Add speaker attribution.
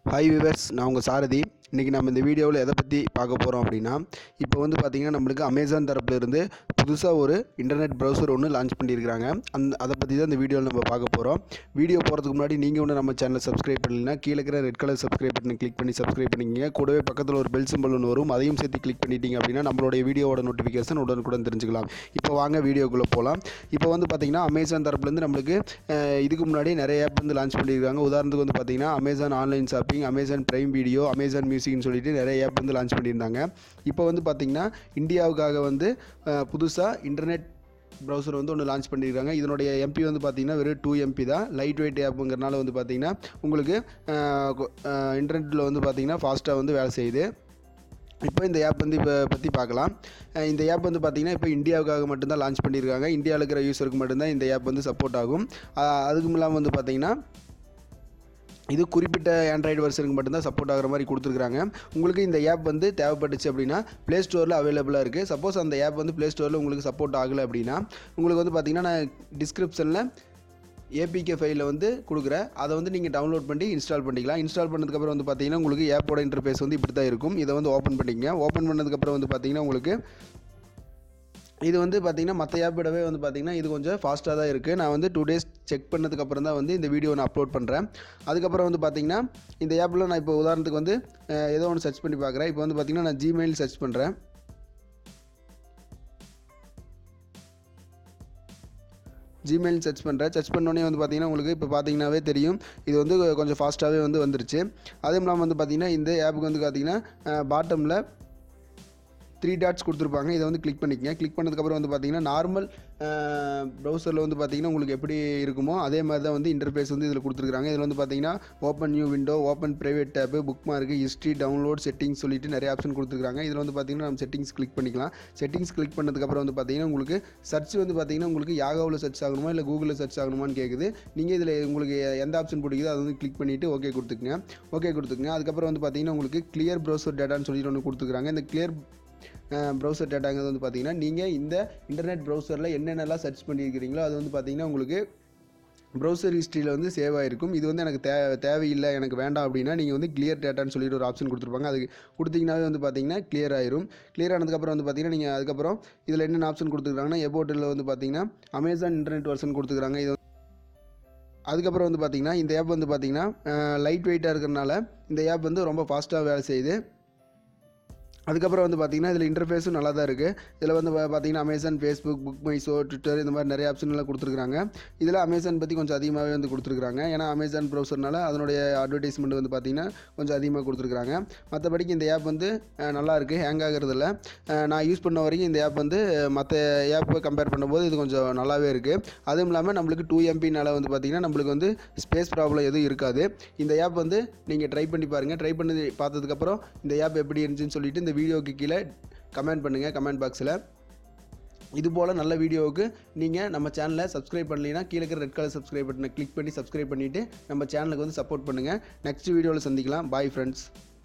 Speaker 1: hi viewers நான் உங்கள் சாரதி இன்றைக்கி நம்ம இந்த வீடியோவில் எதை பற்றி பார்க்க போகிறோம் அப்படின்னா இப்போ வந்து பார்த்திங்கன்னா நம்மளுக்கு அமேசான் தரப்புலேருந்து புதுசாக ஒரு இன்டர்நெட் ப்ரௌசர் ஒன்று லான்ச் பண்ணியிருக்கிறாங்க அந்த அதை பற்றி தான் இந்த வீடியோவில் நம்ம பார்க்க போகிறோம் வீடியோ போகிறதுக்கு முன்னாடி நீங்கள் ஒன்று நம்ம சேனலை சப்ஸ்கிரைப் பண்ணலைன்னா கீழே இருக்கிற ரெட் கலர் சப்ஸ்கிரைப் பட்டனை கிளிக் பண்ணி சப்ஸ்கிரைப் பண்ணிக்கிங்க கூடவே பக்கத்தில் ஒரு பெல் சிம்பிள் ஒன்று வரும் அதையும் சேர்த்து கிளிக் பண்ணிட்டீங்க அப்படின்னா நம்மளுடைய வீடியோவோட நோட்டிஃபிகேஷன் உடனுக்குடன் தெரிஞ்சுக்கலாம் இப்போ வாங்க வீடியோக்குள்ளே போகலாம் இப்போ வந்து பார்த்திங்கன்னா அமேசான் தரப்புலேருந்து நம்மளுக்கு அஹ், இதுக்கு முன்னாடி நிறைய ஆப் வந்து லான்ச் பண்ணியிருக்காங்க உதாரணத்துக்கு வந்து பார்த்திங்கன்னா Amazon online shopping Amazon Prime video Amazon மியூசிக்னு சொல்லிட்டு நிறைய ஆப் வந்து லான்ச் பண்ணியிருந்தாங்க இப்போ வந்து பார்த்திங்கன்னா இந்தியாவுக்காக வந்து புதுசாக இன்டர்நெட் ப்ரௌசர் வந்து ஒன்று லான்ச் பண்ணியிருக்காங்க இதனுடைய எம்பி வந்து பார்த்தீங்கன்னா வெறும் டூ எம்பி தான் லைட் வெயிட் ஆப்புங்கிறனால வந்து பார்த்தீங்கன்னா உங்களுக்கு இன்டர்நெட்டில் வந்து பார்த்தீங்கன்னா ஃபாஸ்ட்டாக வந்து வேலை செய்யுது இப்போ இந்த ஆப் வந்து இப்போ பற்றி பார்க்கலாம் அஹ் இந்த ஆப் வந்து பார்த்திங்கன்னா இப்போ இந்தியாவுக்காக மட்டும்தான் லான்ச் பண்ணியிருக்காங்க இந்தியாவில் இருக்கிற யூஸருக்கு மட்டும்தான் இந்த ஆப் வந்து சப்போர்ட் ஆகும் அஹ் அதுக்கும் இல்லாமல் வந்து பார்த்திங்கன்னா இது குறிப்பிட்ட ஆண்ட்ராய்டு வெர்ஷனுக்கு மட்டும்தான் சப்போர்ட் ஆகிற மாதிரி கொடுத்துருக்காங்க உங்களுக்கு இந்த ஆப் வந்து தேவைப்பட்டுச்சு அப்படின்னா ப்ளே ஸ்டோரில் அவைலபிளாக இருக்குது சப்போஸ் அந்த ஆப் வந்து ப்ளே ஸ்டோரில் உங்களுக்கு சப்போர்ட் ஆகலை அப்படின்னா உங்களுக்கு வந்து பார்த்திங்கன்னா நான் டிஸ்கிரிப்ஷனில் ஏபிகே ஃபைலில் வந்து கொடுக்குறேன் அதை வந்து நீங்கள் டவுன்லோட் பண்ணி இன்ஸ்டால் பண்ணிக்கலாம் இன்ஸ்டால் பண்ணதுக்கப்புறம் வந்து பார்த்தீங்கன்னா உங்களுக்கு ஆப்போட இன்டர்ஃபேஸ் வந்து இப்படி தான் இருக்கும் இதை வந்து ஓப்பன் பண்ணிக்கங்க ஓப்பன் பண்ணதுக்கப்புறம் வந்து பார்த்தீங்கன்னா உங்களுக்கு இது வந்து பார்த்தீங்கன்னா மற்ற ஆப் விடவே வந்து பார்த்தீங்கன்னா இது கொஞ்சம் ஃபாஸ்ட்டாக தான் இருக்குது நான் வந்து டூ டேஸ் செக் பண்ணதுக்கப்புறம் தான் வந்து இந்த வீடியோ நான் அப்லோட் பண்ணுறேன் அதுக்கப்புறம் வந்து பார்த்தீங்கன்னா இந்த ஆப்பில் நான் இப்போ உதாரணத்துக்கு வந்து அஹ், ஏதோ ஒன்று சர்ச் பண்ணி பார்க்குறேன் இப்போ வந்து பார்த்தீங்கன்னா நான் ஜிமெயில் சர்ச் பண்ணுறேன் ஜிமெயில் சர்ச் பண்ணுறேன் சர்ச் பண்ணோடனே வந்து பார்த்தீங்கன்னா உங்களுக்கு இப்போ பார்த்தீங்கன்னாவே தெரியும் இது வந்து கொஞ்சம் ஃபாஸ்ட்டாகவே வந்து வந்துருச்சு அதுவும் இல்லாமல் வந்து பார்த்தீங்கன்னா இந்த ஆப்புக்கு வந்து பார்த்தீங்கன்னா பாட்டமில் த்ரீ டாட்ஸ் கொடுத்துருப்பாங்க இதை வந்து கிளிக் பண்ணிக்கங்க கிளிக் பண்ணதுக்கப்புறம் வந்து பார்த்தீங்கன்னா நார்மல் ப்ரௌசரில் வந்து பார்த்தீங்கன்னா உங்களுக்கு எப்படி இருக்குமோ அதே மாதிரி தான் வந்து இன்டர்ஃபேஸ் வந்து இதில் கொடுத்துருக்காங்க இதில் வந்து பார்த்தீங்கன்னா open new window open private tab bookmark history download settings சொல்லிட்டு நிறைய ஆப்ஷன் கொடுத்துருக்காங்க இதில் வந்து பார்த்தீங்கன்னா நம்ம செட்டிங்ஸ் கிளிக் பண்ணிக்கலாம் செட்டிங்ஸ் கிளிக் பண்ணதுக்கப்புறம் வந்து பார்த்தீங்கன்னா உங்களுக்கு சர்ச் வந்து பார்த்தீங்கன்னா உங்களுக்கு யாகாவில் சர்ச் ஆகணுமா இல்லை கூகுளில் சர்ச் ஆகணுமான்னு கேட்குது நீங்கள் இதில் உங்களுக்கு எந்த ஆப்ஷன் பிடிக்குதோ அதை வந்து கிளிக் பண்ணிவிட்டு ஓகே கொடுத்துக்குங்க ஓகே கொடுத்துக்குங்க அதுக்கப்புறம் வந்து பார்த்தீங்கன்னா உங்களுக்கு கிளியர் ப்ரௌசர் டேட்டான்னு சொல்லிட்டு ஒன்று கொடுத்துருக்காங்க இந்த கிளியர் ப்ரௌசர் டேட்டாங்கிறது வந்து பார்த்தீங்கன்னா நீங்கள் இந்த இன்டர்நெட் ப்ரௌசரில் என்னென்னலாம் சர்ச் பண்ணியிருக்கிறீங்களோ அது வந்து பார்த்தீங்கன்னா உங்களுக்கு ப்ரௌசர் ஹிஸ்ட்ரியில் வந்து சேவ் ஆகிருக்கும் இது வந்து எனக்கு தே தேவையில்லை எனக்கு வேண்டாம் அப்படின்னா நீங்கள் வந்து கிளியர் டேட்டான்னு சொல்லிட்டு ஒரு ஆப்ஷன் கொடுத்துருப்பாங்க அது கொடுத்தீங்கன்னாவே வந்து பார்த்தீங்கன்னா கிளியர் ஆயிரும் கிளியர் ஆனதுக்கப்புறம் வந்து பார்த்தீங்கன்னா நீங்கள் அதுக்கப்புறம் இதில் என்னென்ன ஆப்ஷன் கொடுத்துருக்காங்கன்னா எபோட்டில் வந்து பார்த்தீங்கன்னா அமேசான் இன்டர்நெட் வெர்ஷன் கொடுத்துருக்காங்க இது அதுக்கப்புறம் வந்து பார்த்தீங்கன்னா இந்த ஆப் வந்து பார்த்தீங்கன்னா லைட் வெயிட்டாக இருக்கிறனால இந்த ஆப் வந்து ரொம்ப ஃபாஸ்ட்டாக வேலை செய்யுது அதுக்கப்புறம் வந்து பார்த்தீங்கன்னா இதில் இன்டர்ஃபேஸும் நல்லா தான் இருக்குது இதில் வந்து பா- பார்த்தீங்கன்னா Amazon Facebook BookMyShow Twitter இந்த மாதிரி நிறைய ஆப்ஷன் எல்லாம் கொடுத்துருக்காங்க இதில் அமேசான் பற்றி கொஞ்சம் அதிகமாகவே வந்து கொடுத்துருக்காங்க ஏன்னா அமேசான் ப்ரௌசர்னால அதனுடைய அட்வர்டைஸ்மெண்ட் வந்து பார்த்தீங்கன்னா கொஞ்சம் அதிகமாக கொடுத்துருக்காங்க மற்றபடிக்கு இந்த ஆப் வந்து அஹ், நல்லா இருக்குது ஹேங் ஆகிறதில்ல நான் யூஸ் பண்ண வரைக்கும் இந்த ஆப் வந்து மற்ற ஆப்பை கம்பேர் பண்ணும்போது இது கொஞ்சம் நல்லாவே இருக்குது அதுவும் இல்லாமல் நம்மளுக்கு டூ எம்பினால வந்து பார்த்தீங்கன்னா நம்மளுக்கு வந்து ஸ்பேஸ் ப்ராப்ளம் எதுவும் இருக்காது இந்த ஆப் வந்து நீங்கள் ட்ரை பண்ணி பாருங்கள் ட்ரை பண்ணி பார்த்ததுக்கப்புறம் இந்த ஆப் எப்படி இருந்துச்சுன்னு சொல்லிட்டு இந்த வீடியோக்கு கீழே கமெண்ட் பண்ணுங்கள் கமெண்ட் பாக்ஸில் இது போல் நல்ல வீடியோவுக்கு நீங்கள் நம்ம சேனலை சப்ஸ்கிரைப் பண்ணலைன்னா கீழே இருக்கிற ரெட் கலர் சப்ஸ்கிரைப் பட்டனை கிளிக் பண்ணி சப்ஸ்கிரைப் பண்ணிவிட்டு நம்ம சேனலுக்கு வந்து சப்போர்ட் பண்ணுங்கள் நெக்ஸ்ட் வீடியோவில் சந்திக்கலாம் பாய் ஃப்ரெண்ட்ஸ்